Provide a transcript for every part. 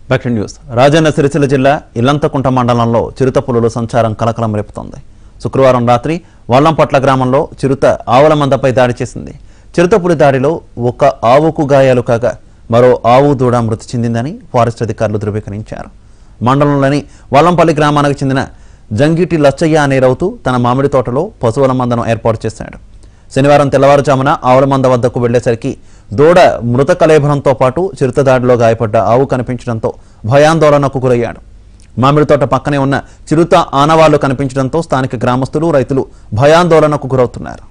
back to news Rajanna Sircilla జిల్లా ఇల్లంతకుంట మండలంలో చిరుత పులుల సంచారం కలకలం రేపుతోంది శుక్రవారం రాత్రి వల్లంపట్ల గ్రామంలో చిరుత ఆవుల మందపై దాడి చేసింది చిరుత పులి దాడిలో ఒక ఆవుకు గాయాలు కాగా మరో ఆవు దూడ మృతి చెందిందని ఫారెస్ట్ అధికారులు ధృవీకరించారు మండలంలోని వల్లంపల్లి గ్రామానికి చెందిన జంగిటి లచ్చయ్య అనే రౌతు తన మామిడి తోటలో పశువుల మందను ఏర్పాటు చేశాడు శనివారం తెల్లవారుజామున ఆవుల మంద వద్దకు వెళ్లేసరికి దూడ మృత కలేభరంతో పాటు చిరుత దాడిలో గాయపడ్డ ఆవు కనిపించడంతో భయాందోళనకు గురయ్యాడు మామిడి తోట పక్కనే ఉన్న చిరుత ఆనవాళ్లు కనిపించడంతో స్థానిక గ్రామస్తులు రైతులు భయాందోళనకు గురవుతున్నారు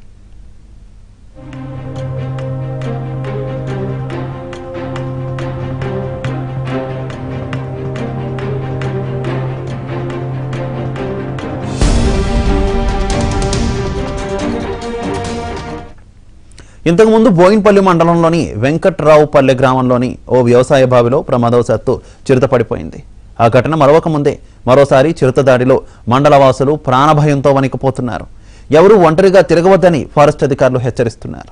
ఇంతకుముందు బోయిన్పల్లి మండలంలోని వెంకట్రావుపల్లె గ్రామంలోని ఓ వ్యవసాయ బావిలో ప్రమాదవశాత్తు చిరుత పడిపోయింది ఆ ఘటన మరొక ముందే మరోసారి చిరుత దాడిలో మండలవాసులు ప్రాణభయంతో వణికిపోతున్నారు ఎవరూ ఒంటరిగా తిరగవద్దని ఫారెస్ట్ అధికారులు హెచ్చరిస్తున్నారు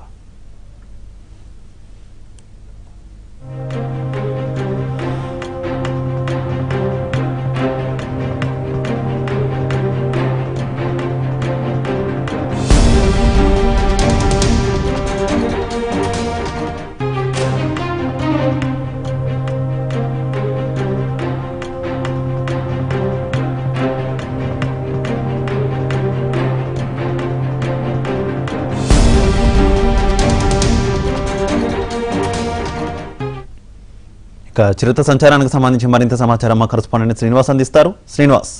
ఇక చిరుత సంచారానికి సంబంధించి మరింత సమాచారం మా కరస్పాండెంట్ శ్రీనివాస్ అందిస్తారు శ్రీనివాస్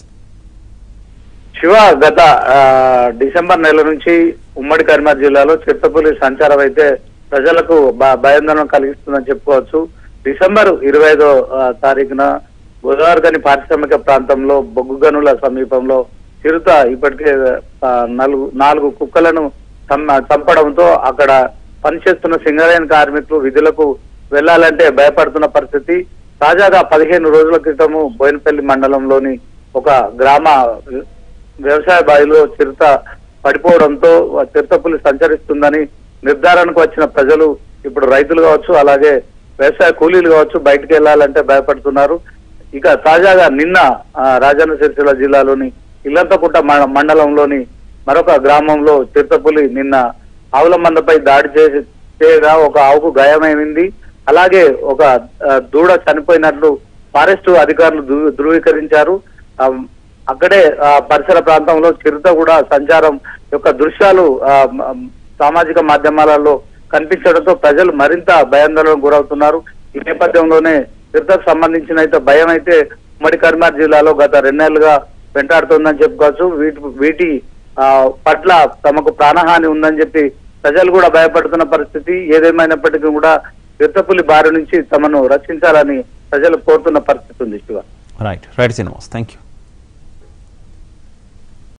శివ గత ఆ, డిసెంబర్ నెల నుంచి ఉమ్మడి కరీంనగర్ జిల్లాలో చిత్తపులి సంచారం అయితే ప్రజలకు భ- భయాందోళన కలిగిస్తుందని చెప్పుకోవచ్చు డిసెంబర్ ఇరవై ఐదో తారీఖున గోదావరిగని పారిశ్రామిక ప్రాంతంలో బొగ్గు గనుల సమీపంలో చిరుత ఇప్పటికే ఆ, నలుగు నాలుగు కుక్కలను చం- చంపడంతో అక్కడ పనిచేస్తున్న సింగరేణి కార్మికులు విధులకు వెళ్లాలంటే భయపడుతున్న పరిస్థితి తాజాగా పదిహేను రోజుల క్రితము బోయినపల్లి మండలంలోని ఒక గ్రామ వ్యవసాయ బావిలో చిరుత పడిపోవడంతో చిరుతపులి సంచరిస్తుందని నిర్ధారణకు వచ్చిన ప్రజలు ఇప్పుడు రైతులు కావచ్చు అలాగే వ్యవసాయ కూలీలు కావచ్చు బయటకు వెళ్లాలంటే భయపడుతున్నారు ఇక తాజాగా నిన్న ఆ, రాజన్న సిరిసిల్ల జిల్లాలోని ఇల్లంతకుంట మ- మండలంలోని మరొక గ్రామంలో చిరుతపులి నిన్న ఆవుల మందపై దాడి చేసి చేయగా ఒక ఆవుకు గాయమైంది అలాగే ఒక ఆ, దూడ చనిపోయినట్లు ఫారెస్ట్ అధికారులు ధృ- ధృవీకరించారు ఆ, అక్కడే ఆ, పరిసర ప్రాంతంలో చిరుత కూడా సంచారం యొక్క దృశ్యాలు ఆ, మ- సామాజిక మాధ్యమాలలో కనిపించడంతో ప్రజలు మరింత భయాందోళనకు గురవుతున్నారు ఈ నేపథ్యంలోనే చిరుతకు సంబంధించిన అయితే భయం అయితే ఉమ్మడి కరీంనగర్ జిల్లాలో గత రెండేళ్లుగా వెంటాడుతోందని చెప్పుకోవచ్చు వీటి వీటి ఆ, పట్ల తమకు ప్రాణహాని ఉందని చెప్పి ప్రజలు కూడా భయపడుతున్న పరిస్థితి ఏదేమైనప్పటికీ కూడా చిరుతపులి బారి నుంచి తమను రక్షించాలని ప్రజలు కోరుతున్న పరిస్థితి ఉంది Siva right right Srinivas thank you